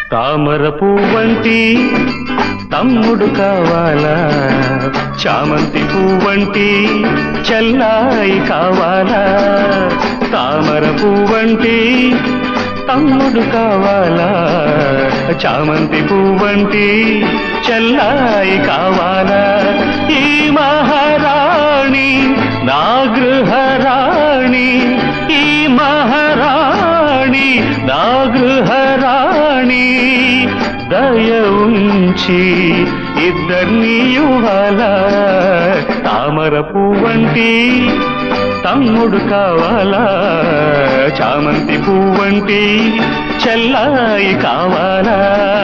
తామర పువ్వంటి తమ్ముడు కావాలా చామంతి పువ్వంటి చెల్లాయి కావాలా తామర పువ్వంటి తమ్ముడు కావాలా చామంతి పువ్వంటి చెల్లాయి కావాలా ఈ మహారాణి నా గృహరాణి ఈ మహారాణి నా గృహరాణి దయ ఉంచి ఇద్దరిని యువాల తామర పువ్వంటి తమ్ముడు కావాలా చామంతి పువ్వంటి చెల్లాయి కావాలా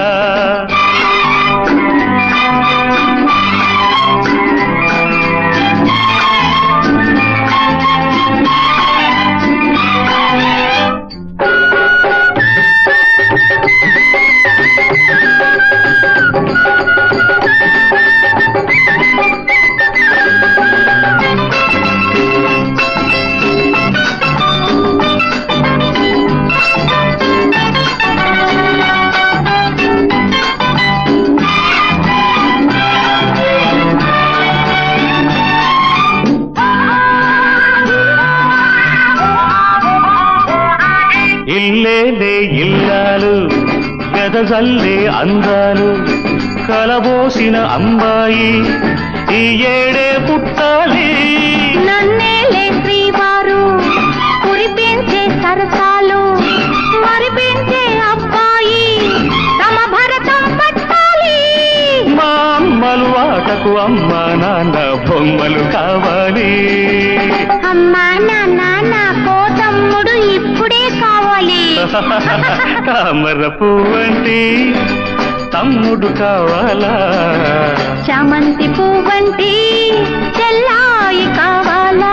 ఇల్లేలే ఇల్లాలు గదజల్లే అందాలు కలబోసిన అమ్మాయి ఈ ఏడే పుట్టాలి నన్నేలే శ్రీవారు కురిపించే సరసాలు మరిపించే అబ్బాయి తమ భరతం పట్టాలి మా అమ్మలు ఆటకు అమ్మ నాన్న బొమ్మలు కావాలి అమ్మా నాన్న నా కోతమ్ముడు ఇప్పుడే కావాలి తామర పువ్వంటి తమ్ముడు కావాలా చామంతి పువ్వంటి చెల్లాయి కావాలా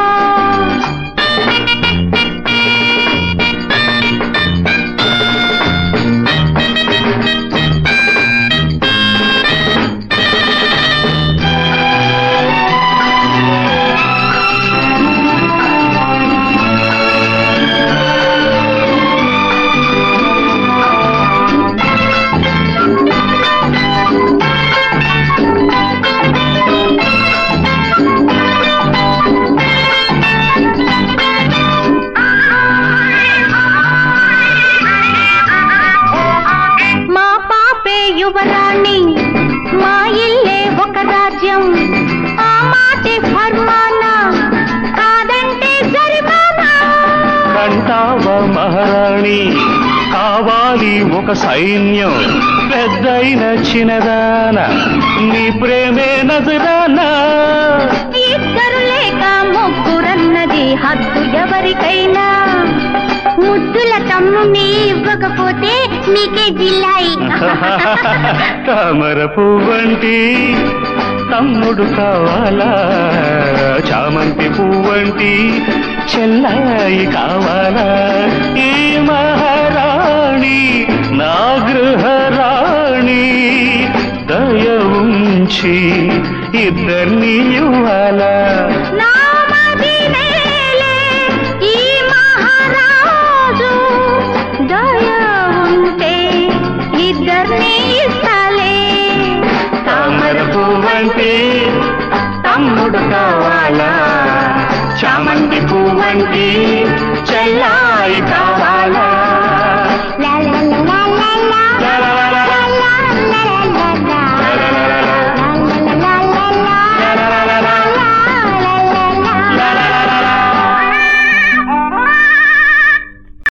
మా పాపే యువరాణి మా ఇల్లే ఒక రాజ్యం ఆ మాటే ఫర్మానా కాదంటే జరిమానా కంటావ మహారాణి కావాలి ఒక సైన్యం పెద్దయిన చిన్నదాన నీ ప్రేమే నజరానా ఇద్దరు లేక ముగ్గురన్నది హద్దు ఎవరికైనా ముద్దుల తమ్ముని ఇవ్వకపోతే నీకే జిల్లాయి తామర పువ్వంటి తమ్ముడు కావాలా చామంతి పువ్వంటి చెల్లాయి కావాలా ఈ మహారాణి నా గృహరాణి దయ ఉంచి ఇద్దరిని ఇవ్వాలా నా మదినేలే ఈ మహారాజు దయ ఉంటే ఇద్దరిని ఇస్తాలే తామర పువ్వంటి తమ్ముడు కావాలా చామంతి పువ్వంటి చెల్లాయి కావాలా